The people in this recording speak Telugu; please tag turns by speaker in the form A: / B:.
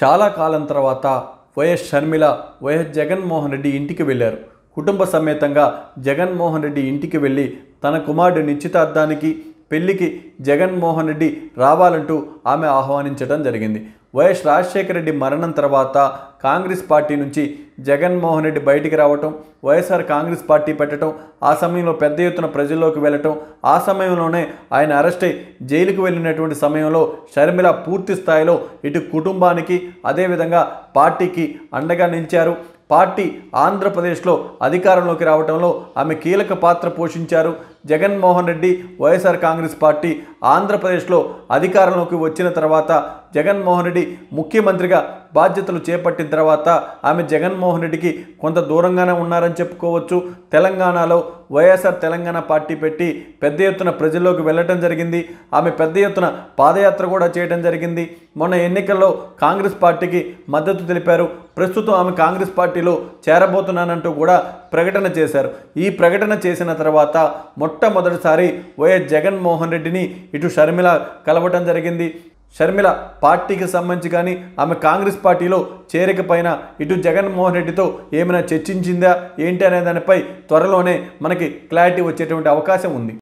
A: చాలా కాలం తర్వాత వైఎస్ షర్మిల వైఎస్ జగన్మోహన్ రెడ్డి ఇంటికి వెళ్ళారు కుటుంబ సమేతంగా జగన్మోహన్ రెడ్డి ఇంటికి వెళ్ళి తన కుమారుడి నిశ్చితార్థానికి పెళ్లికి జగన్మోహన్ రెడ్డి రావాలంటూ ఆమె ఆహ్వానించడం జరిగింది వైఎస్ రాజశేఖర రెడ్డి మరణం తర్వాత కాంగ్రెస్ పార్టీ నుంచి జగన్మోహన్ రెడ్డి బయటికి రావటం వైఎస్ఆర్ కాంగ్రెస్ పార్టీ పెట్టడం ఆ సమయంలో పెద్ద ఎత్తున ప్రజల్లోకి వెళ్ళటం ఆ సమయంలోనే ఆయన అరెస్ట్ అయి జైలుకు వెళ్ళినటువంటి సమయంలో షర్మిల పూర్తి స్థాయిలో ఇటు కుటుంబానికి అదేవిధంగా పార్టీకి అండగా నిలిచారు పార్టీ ఆంధ్రప్రదేశ్లో అధికారంలోకి రావడంలో ఆమె కీలక పాత్ర పోషించారు Jaganmohan Reddy YSR Congress party ఆంధ్రప్రదేశ్లో అధికారంలోకి వచ్చిన తర్వాత జగన్మోహన్ రెడ్డి ముఖ్యమంత్రిగా బాధ్యతలు చేపట్టిన తర్వాత ఆమె జగన్మోహన్ రెడ్డికి కొంత దూరంగానే ఉన్నారని చెప్పుకోవచ్చు తెలంగాణలో వైఎస్ఆర్ తెలంగాణ పార్టీ పెట్టి పెద్ద ఎత్తున ప్రజల్లోకి వెళ్ళటం జరిగింది ఆమె పెద్ద ఎత్తున పాదయాత్ర కూడా చేయడం జరిగింది మొన్న ఎన్నికల్లో కాంగ్రెస్ పార్టీకి మద్దతు తెలిపారు ప్రస్తుతం ఆమె కాంగ్రెస్ పార్టీలో చేరబోతున్నానంటూ కూడా ప్రకటన చేశారు ఈ ప్రకటన చేసిన తర్వాత మొట్టమొదటిసారి వైఎస్ జగన్మోహన్ రెడ్డిని ఇటు షర్మిల కలవటం జరిగింది షర్మిల పార్టీకి సంబంధించి కానీ ఆమె కాంగ్రెస్ పార్టీలో చేరిక పైన ఇటు జగన్మోహన్ రెడ్డితో ఏమైనా చర్చించిందా ఏంటి అనే దానిపై త్వరలోనే మనకి క్లారిటీ వచ్చేటువంటి అవకాశం ఉంది